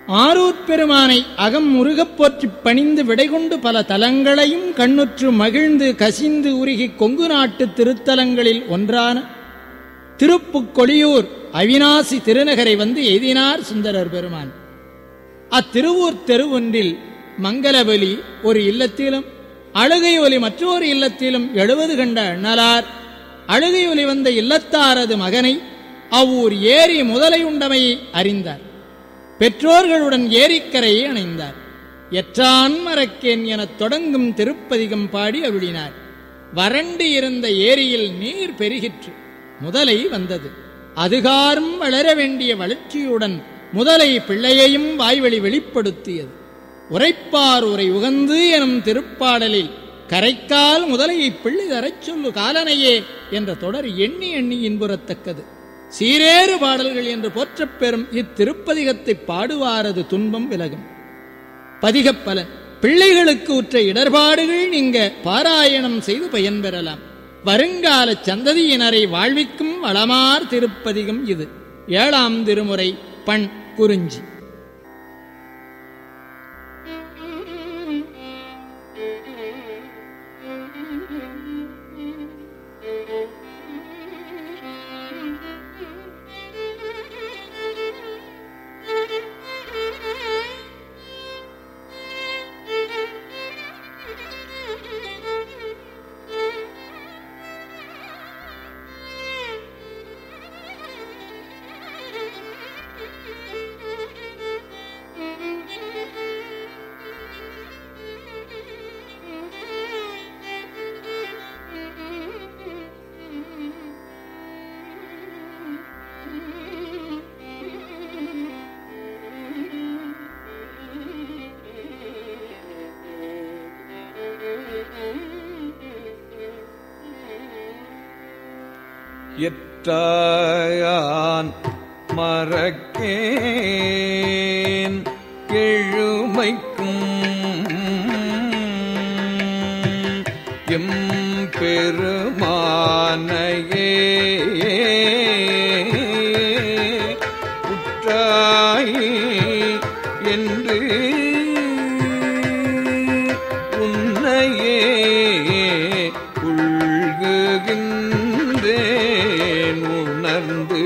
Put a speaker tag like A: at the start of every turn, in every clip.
A: ஆரூர் பெருமானை அகம் முருகப் போற்றிப் பணிந்து விடைகொண்டு பல தலங்களையும் கண்ணுற்று மகிழ்ந்து கசிந்து உருகி கொங்கு நாட்டு திருத்தலங்களில் ஒன்றான திருப்புக்கொடியூர் அவினாசி திருநகரை வந்து எய்தினார் சுந்தரர் பெருமான் அத்திருவூர் தெருவொன்றில் மங்களபலி ஒரு இல்லத்திலும் அழுகை ஒலி மற்றொரு இல்லத்திலும் எழுவது கண்ட அண்ணலார் அழுகை ஒலி வந்த இல்லத்தாரது மகனை அவ்வூர் ஏரி முதலை உண்டமையை அறிந்தார் பெற்றோர்களுடன் ஏரிக்கரையை அணைந்தார் எற்றான் மறக்கேன் எனத் தொடங்கும் திருப்பதிகம் பாடி அருளினார் வறண்டு இருந்த ஏரியில் நீர் பெருகிற்று முதலை வந்தது அதுகாரும் வளர வேண்டிய வளர்ச்சியுடன் முதலை பிள்ளையையும் வாய்வழி வெளிப்படுத்தியது உரைப்பார் உரை உகந்து எனும் திருப்பாடலில் கரைக்கால் முதலையை பிள்ளை தரச் சொல்லு காலனையே என்ற தொடர் எண்ணி எண்ணி இன்புறத்தக்கது சீரேறு பாடல்கள் என்று போற்றப் பெறும் இத்திருப்பதிகத்தை பாடுவாரது துன்பம் விலகும் பதிகப் பலன் பிள்ளைகளுக்கு உற்ற இடர்பாடுகள் நீங்க பாராயணம் செய்து பயன்பெறலாம் வருங்கால சந்ததியினரை வாழ்விக்கும் வளமார் திருப்பதிகம் இது ஏழாம் திருமுறை பண் குறிஞ்சி
B: எற்றான் மறக்கேன் எழுமைக்கும் எம் பெருமானையே உற்றாய் என்று உன்னையே உள்குகின்றேன் உணர்ந்து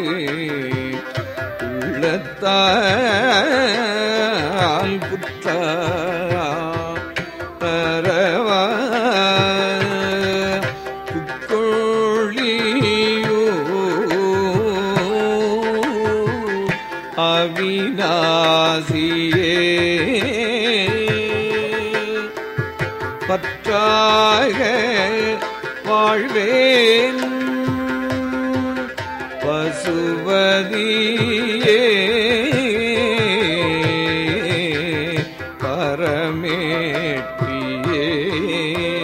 B: உள்ளத்தால் புற்ற பரவா புக்கொழியோ அவிநாசியே பற்றாக வாழ்வேன் பசுபதியே பரமேட்டியே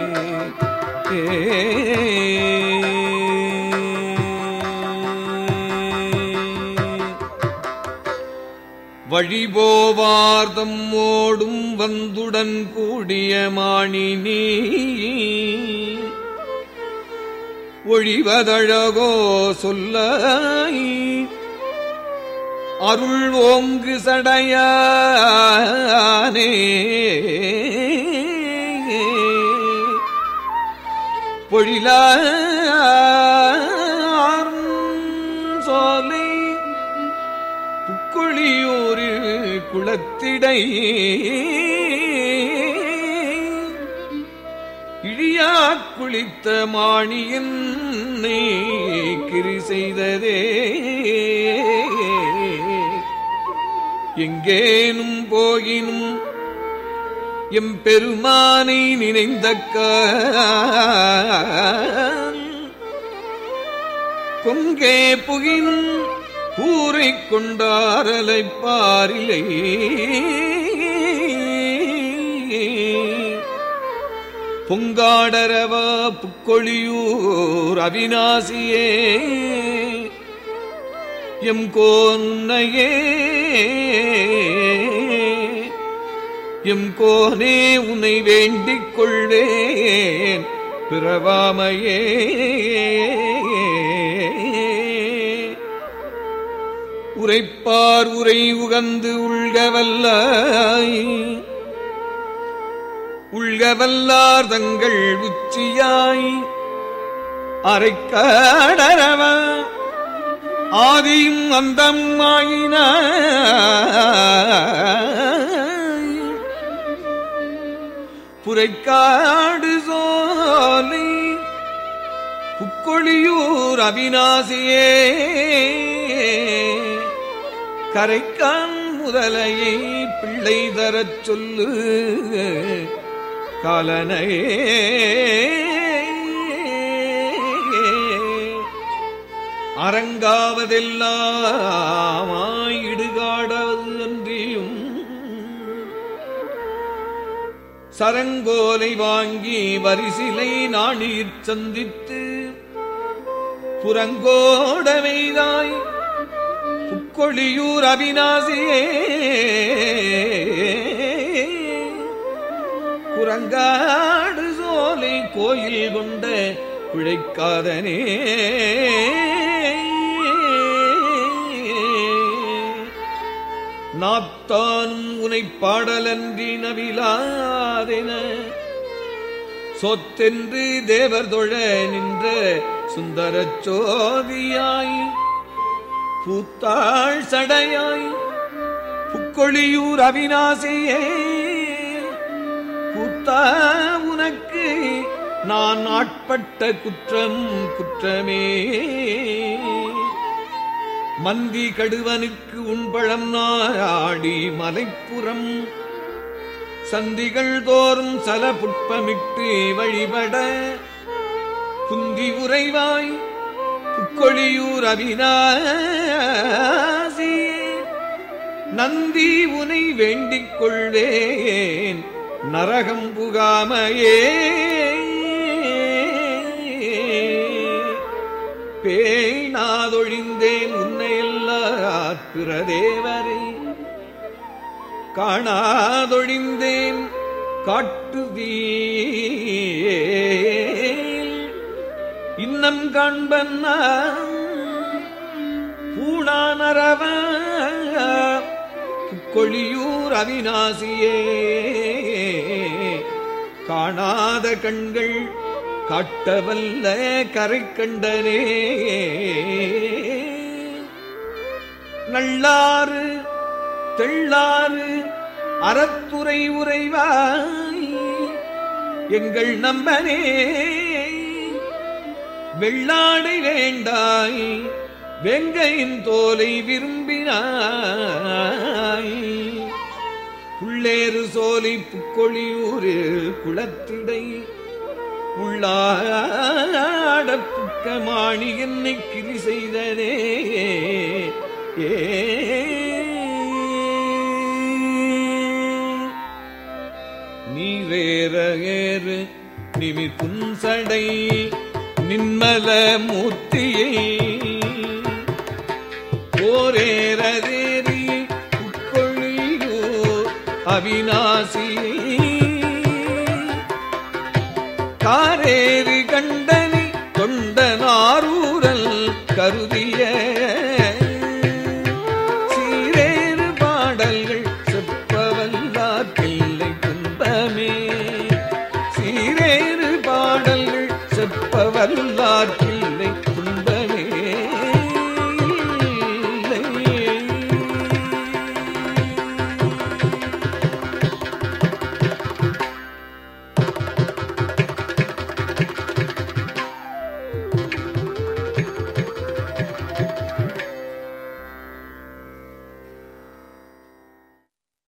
B: வழிபோவார்தம் ஓடும் வந்துடன் கூடிய மாணினி ஒழிவதழகோ சொல்ல அருள் ஓங்கு சடையானே பொழிலார் சோலை புக்கொழியூரில் குளத்திடை இழியா குளித்த மாணியன் கிரி செய்ததே எங்கேனும் போயினும் எம் பெருமானை நினைந்தக்க கொங்கே புகினும் கூரை கொண்டாரலை பாரிலை பொங்காடரவா புக்கொழியூர் அவிநாசியே எம் கோன்னையே எம் கோனே உன்னை வேண்டிக் கொள்வேன் பிறவாமையே உரைப்பார் உரை உகந்து உள்கவல்லாய் உள்கவல்லார் தங்கள் உச்சியாய் அரைக்காடரவ ஆதியும் அந்தம் ஆயின புரைக்காடு சோலை புக்கொழியூர் அவிநாசியே கரைக்கான் முதலையை பிள்ளை தரச் சொல்லு காலனையே அரங்காவதெல்லாம் இடுகாடாவது அன்றியும் சரங்கோலை வாங்கி வரிசிலை நாணீர் சந்தித்து புறங்கோடமைதாய் புக்கொழியூர் அவிநாசியே குரங்காடு சோலை கோயில் கொண்ட குழைக்காதனே நாத்தானும் உனை பாடலன்றி நவிலாதென சொத்தென்று தேவர் தொழ நின்ற சுந்தரச் சோதியாய் பூத்தாள் சடையாய் புக்கொழியூர் அவிநாசியே கூத்தா உனக்கு நான் ஆட்பட்ட குற்றம் குற்றமே மந்தி கடுவனுக்கு உண்பழம் நாடி மலைப்புறம் சந்திகள் தோறும் சல புட்பமிட்டு வழிபட குந்தி உறைவாய் புக்கொழியூர் அவிநாசி நந்தி உனை வேண்டிக் கொள்வேன் நரகம் புகாமையே பேணாதொழிந்தேன் உன்னையெல்லாம் பிரதேவரை காணாதொழிந்தேன் காட்டுதீ இன்னம் காண்பன் பூணானரவ கொழியூர் அவிநாசியே காணாத கண்கள் காட்டவல்ல கரை கண்டனே நல்லாறு தெள்ளாறு அறத்துறை உறைவாய் எங்கள் நம்பனே வெள்ளாடை வேண்டாய் வெங்கையின் தோலை விரும்பினாய் புள்ளேறு சோலை புக்கொழியூரு குளத்திடை உள்ளாட புக்கமாணி என்னை கிரி செய்தனே ஏ நீரேற ஏறு நிமிர் புன்சடை நின்மல மூர்த்தியை போரேறதேறி உட்கொழியூர் அவிநாசியை காரேறு கண்டனி தொண்டனாரூரல் கருதிய சீரேறு பாடல்கள் செப்பவல்லார் பிள்ளை துன்பமே சீரேறு பாடல்கள் செப்பவல்லார்